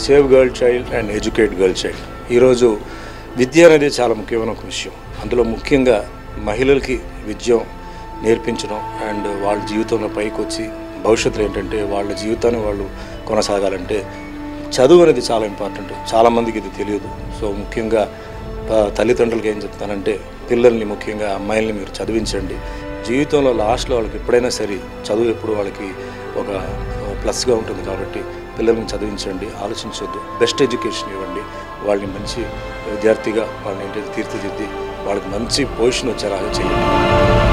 save girl child and educate girl child ఈరోజు విద్య అనేది చాలా ముఖ్యమైన ఒక విషయం అందులో ముఖ్యంగా మహిళలకి విద్య నేర్పించడం అండ్ వాళ్ళ జీవితంలో పైకి వచ్చి భవిష్యత్తులో ఏంటంటే వాళ్ళ జీవితాన్ని వాళ్ళు కొనసాగాలంటే చదువు అనేది చాలా ఇంపార్టెంట్ చాలామందికి ఇది తెలియదు సో ముఖ్యంగా ఆ, తల్లిదండ్రులకి ఏం చెప్తానంటే పిల్లల్ని ముఖ్యంగా అమ్మాయిల్ని మీరు చదివించండి జీవితంలో లాస్ట్లో వాళ్ళకి ఎప్పుడైనా సరే చదువు ఎప్పుడు వాళ్ళకి ఒక ప్లస్గా ఉంటుంది కాబట్టి పిల్లల్ని చదివించండి ఆలోచించొద్దు బెస్ట్ ఎడ్యుకేషన్ ఇవ్వండి వాళ్ళని మంచి విద్యార్థిగా వాళ్ళని ఏంటంటే తీర్చిదిద్ది వాళ్ళకి మంచి పొజిషన్ వచ్చేలాగా చేయండి